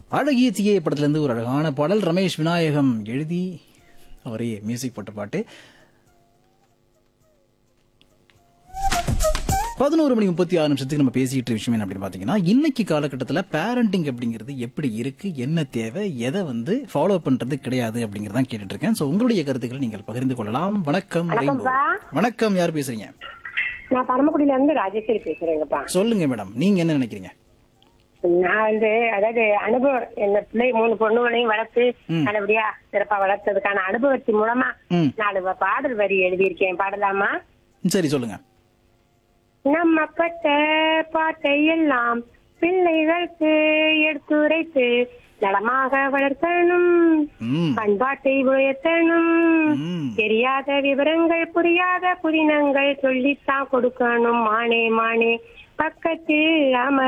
அழகிய தீயே படத்துலேருந்து ஒரு அழகான பாடல் ரமேஷ் விநாயகம் எழுதி அவரே மியூசிக் போட்ட பாட்டு பதினோரு மணி முப்பத்தி ஆறு நிமிஷத்துக்கு நம்ம பேசிட்டு இருக்க விஷயம் என்ன அப்படின்னு பார்த்தீங்கன்னா இன்னைக்கு காலகட்டத்தில் பேரண்டிங் அப்படிங்கிறது எப்படி இருக்கு என்ன தேவை எதை வந்து ஃபாலோ பண்றது கிடையாது அப்படிங்கறதான் கேட்டுட்டு இருக்கேன் ஸோ உங்களுடைய கருத்துக்களை நீங்கள் பகிர்ந்து கொள்ளலாம் வணக்கம் ரெயின்போ வணக்கம் யார் பேசுறீங்க நான் பரமக்குடியில இருந்து ராஜேஸ்வரி பேசுறேங்கப்பா சொல்லுங்க மேடம் நீங்க என்ன நினைக்கிறீங்க நான் வந்து அதாவது அனுபவம் என்ன பிள்ளை மூணு பொண்ணுகளையும் வளர்த்து நல்லபடியா சிறப்பா வளர்த்ததுக்கான அனுபவத்தின் மூலமா ம். நாலு வ- பாடல் வரி எழுதியிருக்கேன் பாடலாமா சரி சொல்லுங்க நம்ம பட்ட பாட்டை எல்லாம் பிள்ளைகளுக்கு எடுத்துரைத்து நலமாக வளர்த்தணும் ம் பண்பாட்டை உயர்த்தணும் ம் தெரியாத விவரங்கள் புரியாத புதினங்கள் சொல்லித்தான் கொடுக்கணும் மானே மானே பக்கத்தில் அமர்